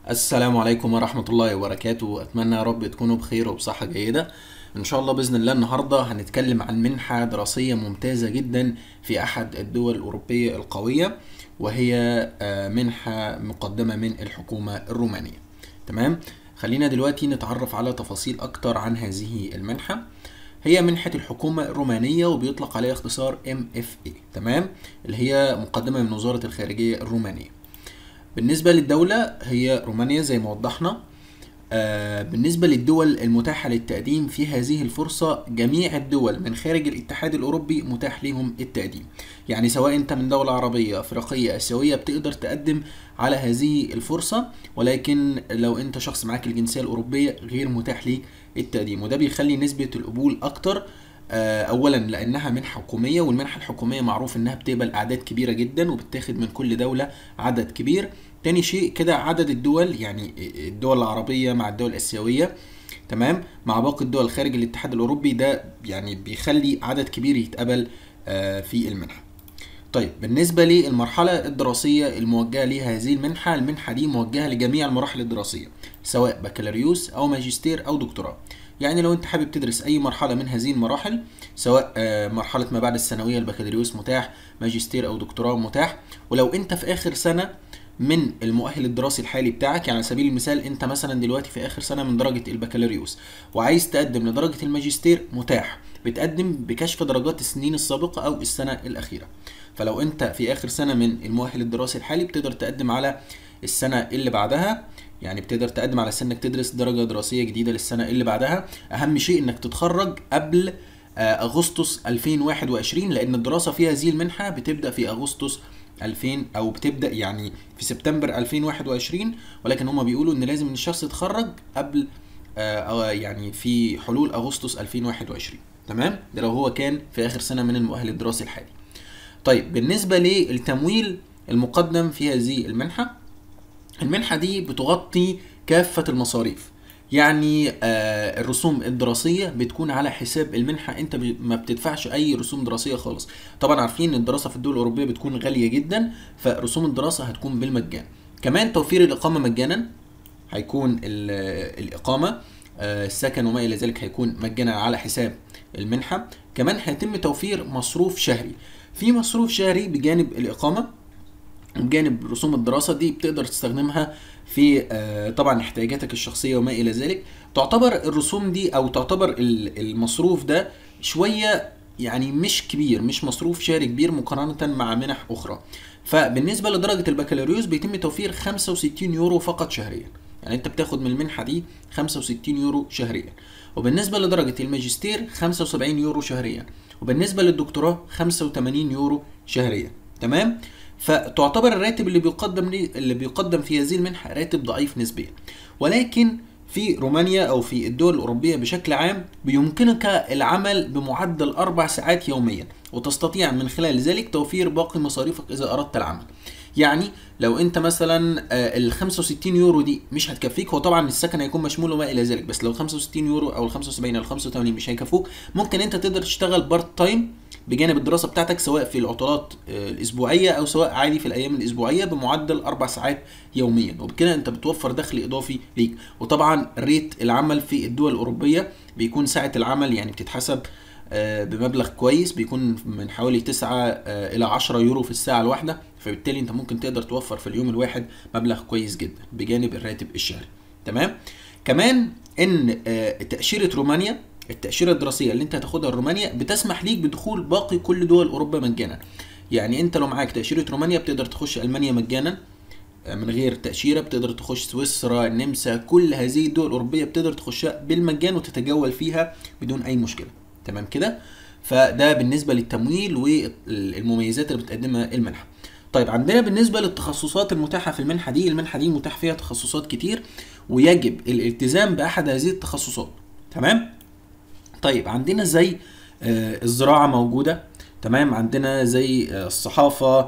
السلام عليكم ورحمة الله وبركاته أتمنى يا رب تكونوا بخير وبصحة جيدة إن شاء الله بإذن الله النهاردة هنتكلم عن منحة دراسية ممتازة جدا في أحد الدول الأوروبية القوية وهي آه، منحة مقدمة من الحكومة الرومانية تمام خلينا دلوقتي نتعرف على تفاصيل أكتر عن هذه المنحة هي منحة الحكومة الرومانية وبيطلق عليها اختصار MFA تمام اللي هي مقدمة من وزارة الخارجية الرومانية بالنسبة للدولة هي رومانيا زي ما وضحنا آه، بالنسبة للدول المتاحة للتقديم في هذه الفرصة جميع الدول من خارج الاتحاد الأوروبي متاح لهم التقديم يعني سواء أنت من دولة عربية أفريقية آسيوية بتقدر تقدم على هذه الفرصة ولكن لو أنت شخص معاك الجنسية الأوروبية غير متاح ليك التقديم وده بيخلي نسبة القبول أكتر آه، اولا لانها منحه حكوميه والمنحه الحكوميه معروف انها بتقبل اعداد كبيره جدا وبتاخد من كل دوله عدد كبير تاني شيء كده عدد الدول يعني الدول العربيه مع الدول الاسيويه تمام مع باقي الدول خارج الاتحاد الاوروبي ده يعني بيخلي عدد كبير يتقبل آه، في المنحه طيب بالنسبة للمرحلة الدراسية الموجهة ليها هذه المنحة المنحة دي موجهة لجميع المراحل الدراسية سواء بكالوريوس أو ماجستير أو دكتوراه يعني لو أنت حابب تدرس أي مرحلة من هذه المراحل سواء آه، مرحلة ما بعد الثانوية البكالوريوس متاح ماجستير أو دكتوراه متاح ولو أنت في آخر سنة من المؤهل الدراسي الحالي بتاعك يعني على سبيل المثال انت مثلا دلوقتي في اخر سنه من درجه البكالوريوس وعايز تقدم لدرجه الماجستير متاح بتقدم بكشف درجات السنين السابقه او السنه الاخيره فلو انت في اخر سنه من المؤهل الدراسي الحالي بتقدر تقدم على السنه اللي بعدها يعني بتقدر تقدم على سنك تدرس درجه دراسيه جديده للسنه اللي بعدها اهم شيء انك تتخرج قبل آه، اغسطس 2021 لان الدراسه في هذه المنحه بتبدا في اغسطس 2000 او بتبدا يعني في سبتمبر 2021 ولكن هم بيقولوا ان لازم ان الشخص يتخرج قبل آه، آه، يعني في حلول اغسطس 2021 تمام ده لو هو كان في اخر سنه من المؤهل الدراسي الحالي طيب بالنسبه للتمويل المقدم في هذه المنحه المنحه دي بتغطي كافه المصاريف يعني آه الرسوم الدراسيه بتكون على حساب المنحه انت ب- ما بتدفعش اي رسوم دراسيه خالص طبعا عارفين ان الدراسه في الدول الاوروبيه بتكون غاليه جدا فرسوم الدراسه هتكون بالمجان كمان توفير الاقامه مجانا هيكون ال- الاقامه آه، السكن وما الى ذلك هيكون مجانا على حساب المنحه كمان هيتم توفير مصروف شهري في مصروف شهري بجانب الاقامه بجانب رسوم الدراسة دي بتقدر تستخدمها في آه، طبعا احتياجاتك الشخصية وما إلى ذلك تعتبر الرسوم دي أو تعتبر ال- المصروف ده شوية يعني مش كبير مش مصروف شهري كبير مقارنة مع منح أخرى فبالنسبة لدرجة البكالوريوس بيتم توفير 65 يورو فقط شهريا يعني انت بتاخد من المنحة دي 65 يورو شهريا وبالنسبة لدرجة الماجستير 75 يورو شهريا وبالنسبة للدكتوراه 85 يورو شهريا تمام فتعتبر الراتب اللي بيقدم لي اللي بيقدم في هذه المنحة راتب ضعيف نسبيا ولكن في رومانيا او في الدول الاوروبيه بشكل عام بيمكنك العمل بمعدل اربع ساعات يوميا وتستطيع من خلال ذلك توفير باقي مصاريفك اذا اردت العمل يعني لو انت مثلا آه، ال 65 يورو دي مش هتكفيك هو طبعا السكن هيكون مشمول وما الى ذلك بس لو 65 يورو او ال 75 او ال 85 مش هيكفوك ممكن انت تقدر تشتغل بارت تايم بجانب الدراسه بتاعتك سواء في العطلات آه، الاسبوعيه او سواء عادي في الايام الاسبوعيه بمعدل اربع ساعات يوميا وبكده انت بتوفر دخل اضافي ليك وطبعا ريت العمل في الدول الاوروبيه بيكون ساعه العمل يعني بتتحسب آه، بمبلغ كويس بيكون من حوالي 9 آه، الى 10 يورو في الساعه الواحده فبالتالي انت ممكن تقدر توفر في اليوم الواحد مبلغ كويس جدا بجانب الراتب الشهري تمام كمان ان آه، تاشيره رومانيا التاشيره الدراسيه اللي انت هتاخدها لرومانيا بتسمح ليك بدخول باقي كل دول اوروبا مجانا يعني انت لو معاك تاشيره رومانيا بتقدر تخش المانيا مجانا من غير تأشيرة بتقدر تخش سويسرا النمسا كل هذه الدول الأوروبية بتقدر تخشها بالمجان وتتجول فيها بدون أي مشكلة تمام كده فده بالنسبة للتمويل والمميزات اللي بتقدمها المنحة طيب عندنا بالنسبة للتخصصات المتاحة في المنحة دي المنحة دي متاح فيها تخصصات كتير ويجب الالتزام بأحد هذه التخصصات تمام طيب عندنا زي آه، الزراعة موجودة تمام عندنا زي آه، الصحافة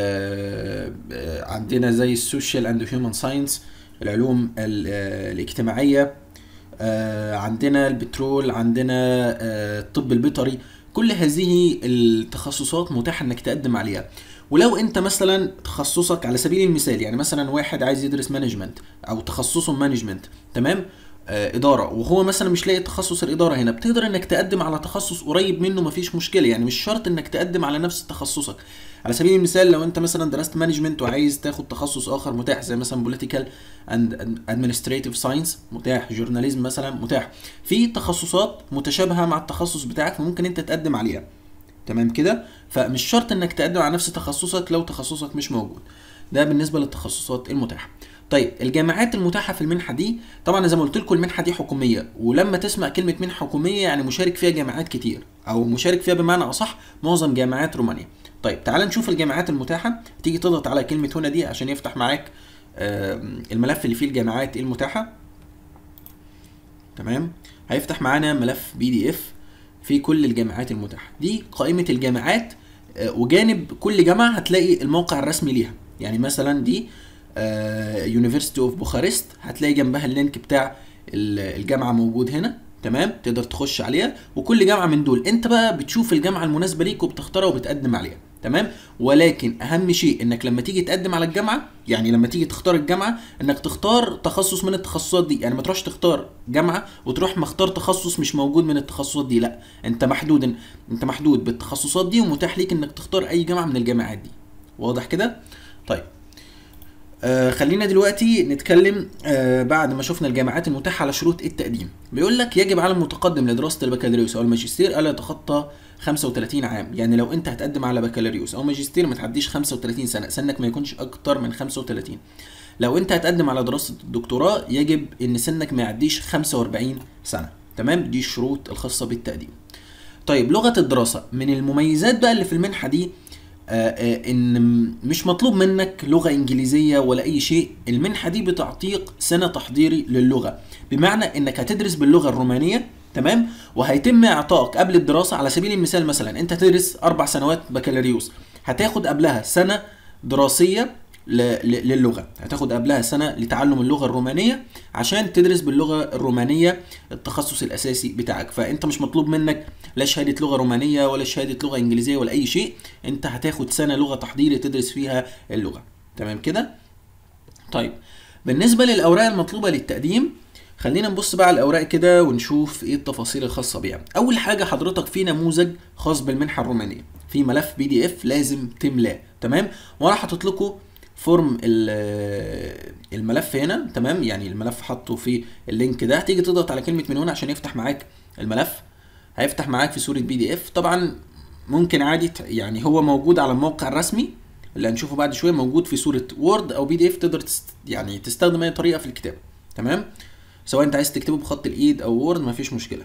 آه، آه، عندنا زي السوشيال اند هيومن ساينس العلوم ال- آه، الاجتماعية آه، عندنا البترول عندنا آه، الطب البيطري كل هذه التخصصات متاح انك تقدم عليها ولو انت مثلا تخصصك على سبيل المثال يعني مثلا واحد عايز يدرس مانجمنت او تخصصه مانجمنت تمام آه، اداره وهو مثلا مش لاقي تخصص الاداره هنا بتقدر انك تقدم على تخصص قريب منه مفيش مشكله يعني مش شرط انك تقدم على نفس تخصصك على سبيل المثال لو انت مثلا درست مانجمنت وعايز تاخد تخصص اخر متاح زي مثلا بوليتيكال اند ادمنستريتيف ساينس متاح جورناليزم مثلا متاح في تخصصات متشابهه مع التخصص بتاعك فممكن انت تقدم عليها تمام كده فمش شرط انك تقدم على نفس تخصصك لو تخصصك مش موجود ده بالنسبه للتخصصات المتاحه طيب الجامعات المتاحه في المنحه دي طبعا زي ما قلت لكم المنحه دي حكوميه ولما تسمع كلمه منحه حكوميه يعني مشارك فيها جامعات كتير او مشارك فيها بمعنى اصح معظم جامعات رومانيا طيب تعال نشوف الجامعات المتاحه تيجي تضغط على كلمه هنا دي عشان يفتح معاك الملف اللي فيه الجامعات المتاحه تمام هيفتح معانا ملف بي دي اف في كل الجامعات المتاحه دي قائمه الجامعات وجانب كل جامعه هتلاقي الموقع الرسمي ليها يعني مثلا دي يونيفرسيتي اوف بوخارست هتلاقي جنبها اللينك بتاع الجامعه موجود هنا تمام تقدر تخش عليها وكل جامعه من دول انت بقى بتشوف الجامعه المناسبه ليك وبتختارها وبتقدم عليها تمام ولكن اهم شيء انك لما تيجي تقدم على الجامعه يعني لما تيجي تختار الجامعه انك تختار تخصص من التخصصات دي يعني ما تروحش تختار جامعه وتروح مختار تخصص مش موجود من التخصصات دي لا انت محدود انت محدود بالتخصصات دي ومتاح ليك انك تختار اي جامعه من الجامعات دي واضح كده طيب آه خلينا دلوقتي نتكلم آه بعد ما شفنا الجامعات المتاحه على شروط التقديم بيقول لك يجب على المتقدم لدراسه البكالوريوس او الماجستير الا يتخطى 35 عام يعني لو انت هتقدم على بكالوريوس او ماجستير ما تعديش 35 سنه سنك ما يكونش اكتر من 35 لو انت هتقدم على دراسه الدكتوراه يجب ان سنك ما يعديش 45 سنه تمام دي الشروط الخاصه بالتقديم طيب لغه الدراسه من المميزات بقى اللي في المنحه دي آآ آآ ان مش مطلوب منك لغه انجليزيه ولا اي شيء المنحه دي بتعطيك سنه تحضيري للغه بمعنى انك هتدرس باللغه الرومانيه تمام وهيتم اعطائك قبل الدراسه على سبيل المثال مثلا انت تدرس اربع سنوات بكالوريوس هتاخد قبلها سنه دراسيه للغه هتاخد قبلها سنه لتعلم اللغه الرومانيه عشان تدرس باللغه الرومانيه التخصص الاساسي بتاعك فانت مش مطلوب منك لا شهاده لغه رومانيه ولا شهاده لغه انجليزيه ولا اي شيء انت هتاخد سنه لغه تحضيري تدرس فيها اللغه تمام كده طيب بالنسبه للاوراق المطلوبه للتقديم خلينا نبص بقى على الاوراق كده ونشوف ايه التفاصيل الخاصه بيها اول حاجه حضرتك في نموذج خاص بالمنحه الرومانيه في ملف بي دي اف لازم تملاه تمام وانا حاطط لكم فورم الملف هنا تمام يعني الملف حاطه في اللينك ده هتيجي تضغط على كلمه من هنا عشان يفتح معاك الملف هيفتح معاك في صوره بي دي اف طبعا ممكن عادي يعني هو موجود على الموقع الرسمي اللي هنشوفه بعد شويه موجود في صوره وورد او بي دي اف تقدر تست يعني تستخدم اي طريقه في الكتابه تمام سواء انت عايز تكتبه بخط الايد او وورد مفيش مشكله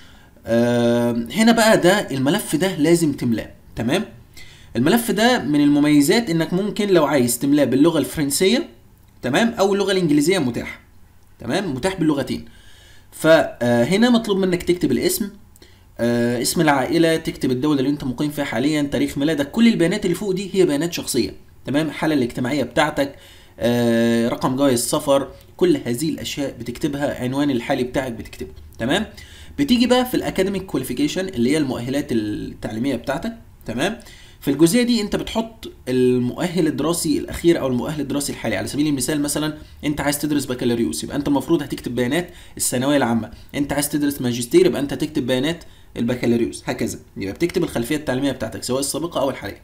آه هنا بقى ده الملف ده لازم تملاه تمام الملف ده من المميزات انك ممكن لو عايز تملاه باللغه الفرنسيه تمام او اللغه الانجليزيه متاح تمام متاح باللغتين فهنا مطلوب منك تكتب الاسم آه اسم العائله تكتب الدوله اللي انت مقيم فيها حاليا تاريخ ميلادك كل البيانات اللي فوق دي هي بيانات شخصيه تمام الحاله الاجتماعيه بتاعتك آه رقم جواز السفر كل هذه الاشياء بتكتبها عنوان الحالي بتاعك بتكتبه تمام بتيجي بقى في الاكاديميك كواليفيكيشن اللي هي المؤهلات التعليميه بتاعتك تمام في الجزئيه دي انت بتحط المؤهل الدراسي الاخير او المؤهل الدراسي الحالي على سبيل المثال مثلا انت عايز تدرس بكالوريوس يبقى انت المفروض هتكتب بيانات الثانويه العامه انت عايز تدرس ماجستير يبقى انت هتكتب بيانات البكالوريوس هكذا يبقى بتكتب الخلفيه التعليميه بتاعتك سواء السابقه او الحاليه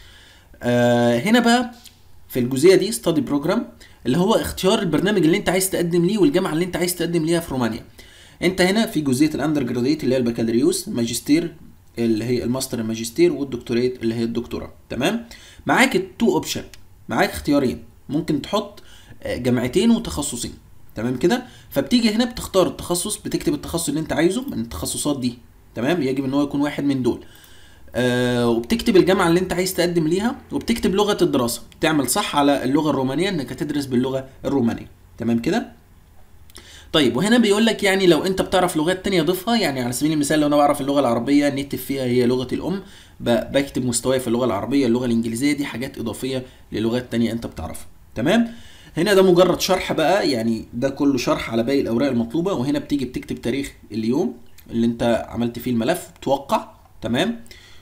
آه هنا بقى في الجزئيه دي ستادي بروجرام اللي هو اختيار البرنامج اللي انت عايز تقدم ليه والجامعه اللي انت عايز تقدم ليها في رومانيا انت هنا في جزئيه الاندر جراديت اللي هي البكالوريوس ماجستير اللي هي الماستر الماجستير والدكتوريت اللي هي الدكتوراه تمام معاك التو اوبشن معاك اختيارين ممكن تحط جامعتين وتخصصين تمام كده فبتيجي هنا بتختار التخصص بتكتب التخصص اللي انت عايزه من التخصصات دي تمام يجب ان هو يكون واحد من دول آه وبتكتب الجامعه اللي انت عايز تقدم ليها وبتكتب لغه الدراسه تعمل صح على اللغه الرومانيه انك هتدرس باللغه الرومانيه تمام كده طيب وهنا بيقول لك يعني لو انت بتعرف لغات تانية ضيفها يعني على سبيل المثال لو انا بعرف اللغه العربيه نكتب فيها هي لغه الام بكتب مستواي في اللغه العربيه اللغه الانجليزيه دي حاجات اضافيه للغات تانية انت بتعرفها تمام هنا ده مجرد شرح بقى يعني ده كله شرح على باقي الاوراق المطلوبه وهنا بتيجي بتكتب تاريخ اليوم اللي انت عملت فيه الملف توقع تمام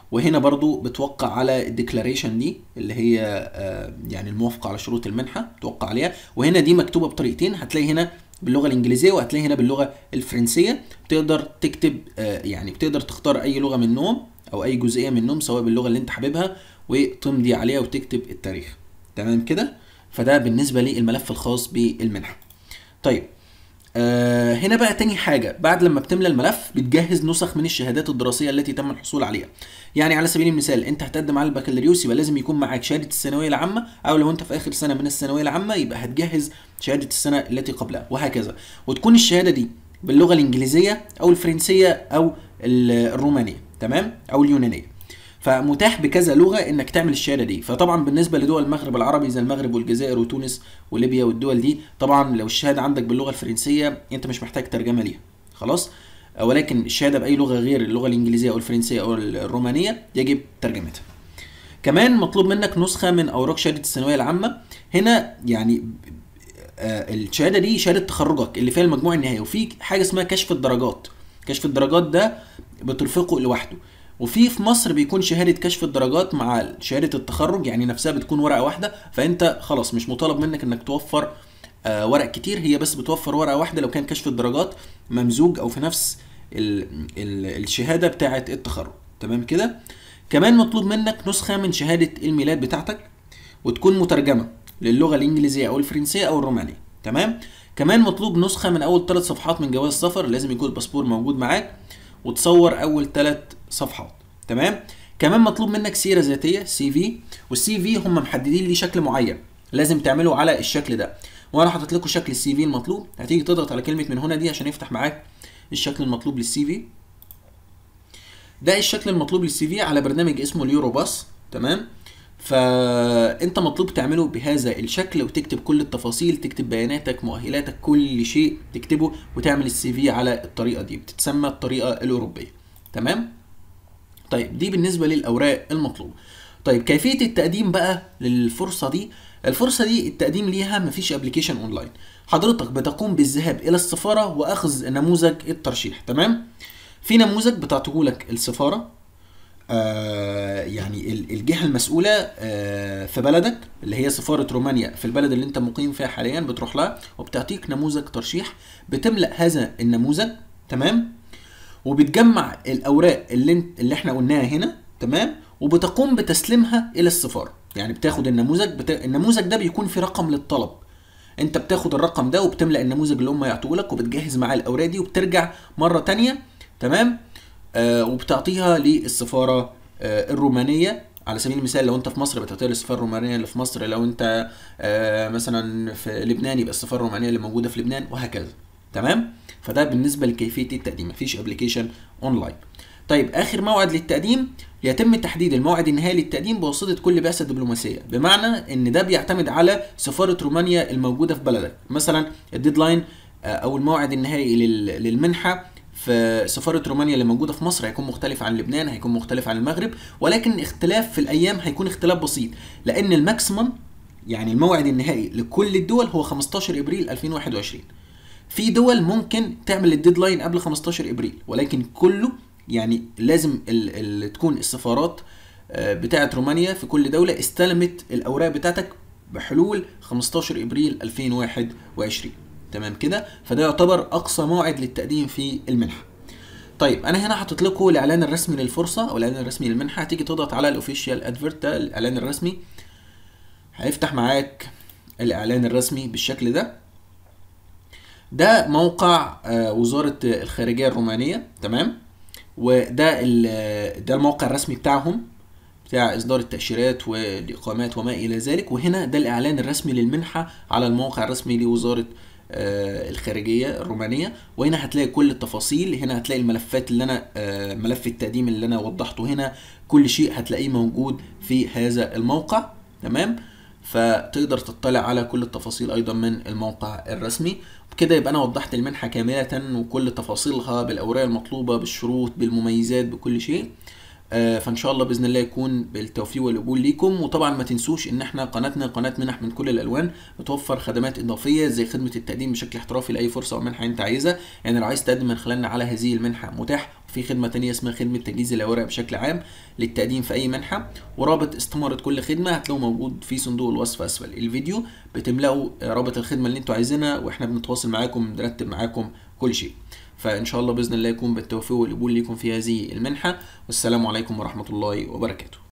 وهنا برضو بتوقع على الديكلاريشن دي اللي هي آه، يعني الموافقه على شروط المنحه توقع عليها وهنا دي مكتوبه بطريقتين هتلاقي هنا باللغه الانجليزيه وهتلاقي هنا باللغه الفرنسيه تقدر تكتب آه، يعني بتقدر تختار اي لغه منهم او اي جزئيه منهم سواء باللغه اللي انت حاببها وتمضي عليها وتكتب التاريخ تمام كده فده بالنسبه للملف الخاص بالمنحه طيب آه هنا بقى تاني حاجة بعد لما بتملى الملف بتجهز نسخ من الشهادات الدراسية التي تم الحصول عليها يعني على سبيل المثال انت هتقدم على البكالوريوس يبقى لازم يكون معاك شهادة الثانوية العامة او لو انت في اخر سنة من الثانوية العامة يبقى هتجهز شهادة السنة التي قبلها وهكذا وتكون الشهادة دي باللغة الانجليزية او الفرنسية او ال- الرومانية تمام او اليونانية فمتاح بكذا لغه انك تعمل الشهاده دي فطبعا بالنسبه لدول المغرب العربي زي المغرب والجزائر وتونس وليبيا والدول دي طبعا لو الشهاده عندك باللغه الفرنسيه انت مش محتاج ترجمه ليها خلاص ولكن الشهاده باي لغه غير اللغه الانجليزيه او الفرنسيه او الرومانيه يجب ترجمتها كمان مطلوب منك نسخه من اوراق شهاده الثانويه العامه هنا يعني آه، الشهاده دي شهاده تخرجك اللي فيها المجموع النهائي وفي حاجه اسمها كشف الدرجات كشف الدرجات ده بترفقه لوحده وفي في مصر بيكون شهاده كشف الدرجات مع شهاده التخرج يعني نفسها بتكون ورقه واحده فانت خلاص مش مطالب منك انك توفر آه، ورق كتير هي بس بتوفر ورقه واحده لو كان كشف الدرجات ممزوج او في نفس ال ال الشهاده بتاعه التخرج تمام كده كمان مطلوب منك نسخه من شهاده الميلاد بتاعتك وتكون مترجمه للغه الانجليزيه او الفرنسيه او الرومانيه تمام كمان مطلوب نسخه من اول ثلاث صفحات من جواز السفر لازم يكون الباسبور موجود معاك وتصور اول ثلاث صفحات تمام كمان مطلوب منك سيره ذاتيه سي في والسي في هم محددين ليه شكل معين لازم تعمله على الشكل ده وانا حاطط لكم شكل السي في المطلوب هتيجي تضغط على كلمه من هنا دي عشان يفتح معاك الشكل المطلوب للسي في ده الشكل المطلوب للسي في على برنامج اسمه اليورو باص تمام فانت مطلوب تعمله بهذا الشكل وتكتب كل التفاصيل تكتب بياناتك مؤهلاتك كل شيء تكتبه وتعمل السي في على الطريقه دي بتتسمى الطريقه الاوروبيه تمام طيب دي بالنسبه للاوراق المطلوبه طيب كيفيه التقديم بقى للفرصه دي الفرصه دي التقديم ليها مفيش ابلكيشن اونلاين حضرتك بتقوم بالذهاب الى السفاره واخذ نموذج الترشيح تمام في نموذج بتعطيهولك السفاره آه يعني ال- الجهه المسؤوله آه في بلدك اللي هي سفاره رومانيا في البلد اللي انت مقيم فيها حاليا بتروح لها وبتعطيك نموذج ترشيح بتملا هذا النموذج تمام وبتجمع الاوراق اللي انت اللي احنا قلناها هنا تمام وبتقوم بتسليمها الى السفاره يعني بتاخد النموذج بت... النموذج ده بيكون في رقم للطلب انت بتاخد الرقم ده وبتملا النموذج اللي هم يعطوه لك وبتجهز معاه الاوراق دي وبترجع مره تانية تمام آه وبتعطيها للسفاره آه الرومانيه على سبيل المثال لو انت في مصر بتعطيها للسفاره الرومانيه اللي في مصر لو انت آه مثلا في لبنان يبقى السفاره الرومانيه اللي موجوده في لبنان وهكذا تمام فده بالنسبه لكيفيه التقديم مفيش ابلكيشن اونلاين طيب اخر موعد للتقديم يتم تحديد الموعد النهائي للتقديم بواسطه كل بعثه دبلوماسيه بمعنى ان ده بيعتمد على سفاره رومانيا الموجوده في بلدك مثلا الديدلاين آه، او الموعد النهائي لل- للمنحه في سفارة رومانيا اللي موجودة في مصر هيكون مختلف عن لبنان هيكون مختلف عن المغرب ولكن اختلاف في الأيام هيكون اختلاف بسيط لأن الماكسيمم يعني الموعد النهائي لكل الدول هو 15 ابريل 2021 في دول ممكن تعمل الديدلاين قبل 15 ابريل ولكن كله يعني لازم ال ال تكون السفارات آه، بتاعه رومانيا في كل دوله استلمت الاوراق بتاعتك بحلول 15 ابريل 2021 تمام كده فده يعتبر اقصى موعد للتقديم في المنحه طيب انا هنا حاطط لكم الاعلان الرسمي للفرصه او الاعلان الرسمي للمنحه هتيجي تضغط على الاوفيشال ادفيرت ده الاعلان الرسمي هيفتح معاك الاعلان الرسمي بالشكل ده ده موقع آه، وزارة الخارجية الرومانية تمام وده ال- ده الموقع الرسمي بتاعهم بتاع إصدار التأشيرات والإقامات وما إلى ذلك وهنا ده الإعلان الرسمي للمنحة على الموقع الرسمي لوزارة آه، الخارجية الرومانية وهنا هتلاقي كل التفاصيل هنا هتلاقي الملفات اللي أنا آه، ملف التقديم اللي أنا وضحته هنا كل شيء هتلاقيه موجود في هذا الموقع تمام فتقدر تطلع على كل التفاصيل ايضا من الموقع الرسمي بكده يبقى انا وضحت المنحه كامله وكل تفاصيلها بالاوراق المطلوبه بالشروط بالمميزات بكل شيء آه، فان شاء الله باذن الله يكون بالتوفيق والقبول ليكم وطبعا ما تنسوش ان احنا قناتنا قناه منح من كل الالوان بتوفر خدمات اضافيه زي خدمه التقديم بشكل احترافي لاي فرصه او منحه انت عايزها يعني لو عايز تقدم من خلالنا على هذه المنحه متاح في خدمه تانية اسمها خدمه تجهيز الاوراق بشكل عام للتقديم في اي منحه ورابط استماره كل خدمه هتلاقوه موجود في صندوق الوصف اسفل الفيديو بتملأوا رابط الخدمه اللي انتوا عايزينها واحنا بنتواصل معاكم بنرتب معاكم كل شيء فان شاء الله باذن الله يكون بالتوفيق والقبول ليكم في هذه المنحه والسلام عليكم ورحمه الله وبركاته